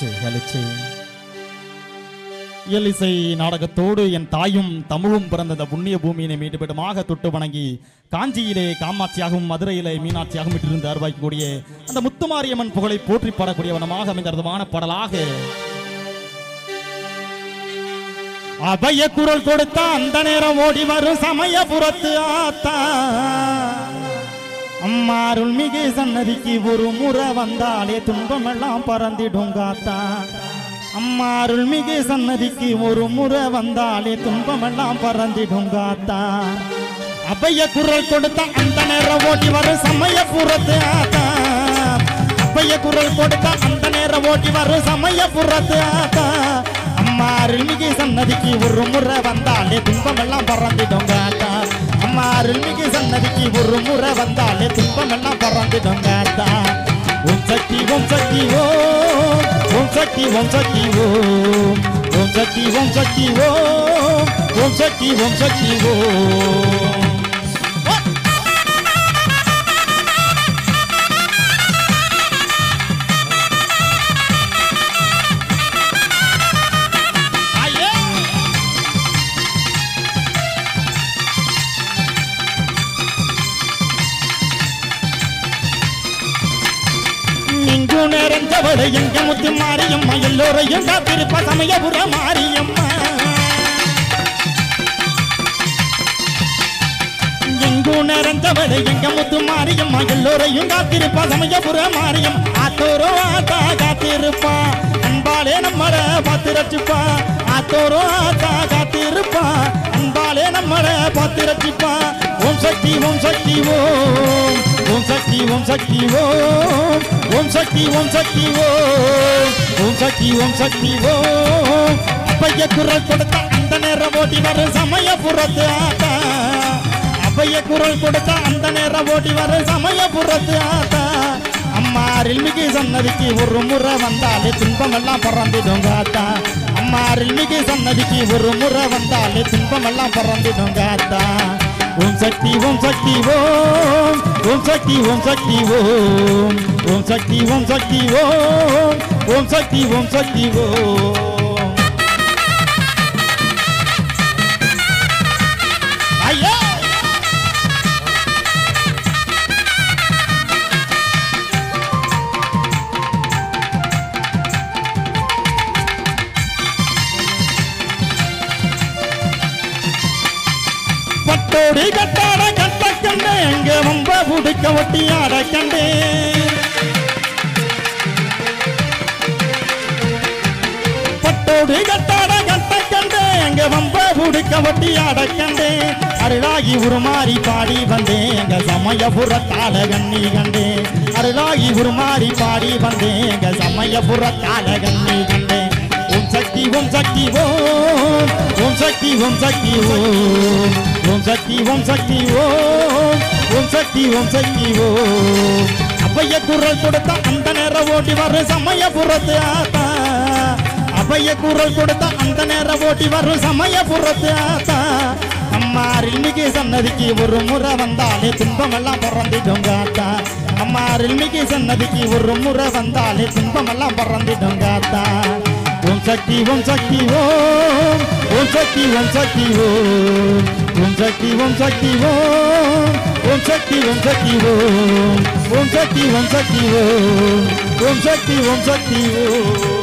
ஹலிச்சு ஹலிச்சு இயலிசை நாடகத்தோடு என் தாயும் தமிழும் பிறந்த இந்த புண்ணிய பூமியினை மீண்டுபிடமாக தொட்டு வணங்கி காஞ்சியிலே காமாட்சியாகவும் மதுரையிலே மீனாட்சியாகவும் விட்டிருந்து அருவாய்க்கக்கூடிய அந்த முத்துமாரியம்மன் புகழை போற்றி பாடக்கூடிய வனமாக அமைந்த அற்புதமான பாடலாக அபய குரல் கொடுத்த அந்த நேரம் ஓடி வரும் சமயபுரத்து ஆத்தா அம்மா அருள்மிகு சன்னதிக்கு ஒரு முறை வந்தாலே துன்பமெல்லாம் பறந்திடும் காத்தா அம்மா அருள்மிகு சன்னதிக்கு ஒரு முறை வந்தாலே துன்பமெல்லாம் பறந்திடும் காத்தா அபய குரல் கொடுத்த அந்த நேரம் ஓடி வரும் சமயபுரத்து ஆத்தா அபய குரல் கொடுத்த அந்த நேரம் ஓடி வரும் சமயபுரத்து ஆத்தா அம்மா அருள்மிகு சன்னதிக்கு ஒரு முறை வந்தாலே துன்பமெல்லாம் பறந்திடும் காத்தா அம்மா அருள்மிகு சன்னதிக்கு ஒரு முறை வந்தாலே துன்பமெல்லாம் பறந்திடும் காத்தா ஓம் சக்தி ஓம் சக்தி ஓம் ஓம் சக்தி ஓம் சக்தி ஓம் ஓம் சக்தி ஓம் சக்தி ஓம் ஓம் சக்தி ஓம் சக்தி ஓம் ஐயே இங்கு நிறைஞ்சவளை எங்க முத்து மாரியம்மா எல்லோரையும் காத்திருப்ப சமயபுர மாரியம்மா எங்கு நிறைஞ்சவளை எங்க முத்து மாரியம்மா எல்லோரையும் காத்திருப்பா சமயபுர மாரியம் ஆத்தோரோ ஆத்தா காத்திருப்பா அன்பாலே நம்மள பார்த்து ரட்சிப்பா ஆத்தோரோ ஆத்தா காத்திருப்பா அன்பாலே நம்மள பார்த்து ரட்சிப்பா ஓம் சக்தி ஓம் சக்தி ஓம் ஓம் சக்தி ஓம் சக்தி ஓம் ஓம் சக்தி ஓம் சக்தி ஓம் ஓம் சக்தி ஓம் சக்தி ஓம் அப்பைய குரல் கொடுத்த அந்த நேரம் ஓட்டி வரும் சமயபுரத்து ஆத்தா அப்பைய குரல் கொடுத்த அந்த நேரம் ஓட்டி வரும் சமயபுரத்து ஆத்தா அம்மா அருள்மிகு சன்னதிக்கு ஒரு முறை வந்தாலே துன்பமெல்லாம் பறந்திடும் காத்தா அம்மா அருள்மிகு சன்னதிக்கு ஒரு முறை வந்தாலே துன்பமெல்லாம் பறந்திடும் காத்தா ஓம் சக்தி ஓம் சக்தி ஓம் ஓம் சக்தி ஓம் சக்தி ஓம் ஓம் சக்தி ஓம் சக்தி ஓம் ஓம் சக்தி ஓம் சக்தி ஓம் ஐயா பட்டோடி கட்டாட கட்ட கண்டே எங்க ரொம்ப புடிக்க ஒட்டி ஆட கண்டே பட்டோடி கட்டாட கட்ட கண்டே எங்க வம்ப புடிக்க ஒட்டி ஆட கண்டே அருளாகி உருமாறி பாடி வந்தேன் எங்க சமயபுரத்தால கண்ணி கண்டே அருளாகி உருமாறி பாடி வந்தேன் எங்க சமயபுரத்தால கண்ணி கண்டே ஓம் சக்தி ஓம் சக்தி ஓம் ஓம் சக்தி ஓம் சக்தி ஓம் ஓம் சக்தி ஓம் சக்தி ஓம் ஓம் சக்தி ஓம் சக்தி ஓம் அபய குரல் கொடுத்த அந்த நேரம் ஓட்டி வரும் சமயபுரத்து ஆத்தா அபய குரல் கொடுத்த அந்த நேரம் ஓட்டி வரும் சமயபுரத்து ஆத்தா அம்மா அருள்மிகு சன்னதிக்கு ஒரு முறை வந்தாலே துன்பமெல்லாம் பறந்திடும் காத்தா அம்மா அருள்மிகு சன்னதிக்கு ஒரு முறை வந்தாலே துன்பமெல்லாம் பறந்திடும் காத்தா ஓம் சக்தி ஓம் சக்தி ஓம் ஓம் சக்தி ஓம் சக்தி ஓம் ஓம் சக்தி ஓம் சக்தி ஓம் ஓம் சக்தி ஓம் சக்தி ஓம் ஓம் சக்தி ஓம் சக்தி ஓம் ஓம் சக்தி ஓம் சக்தி ஓம்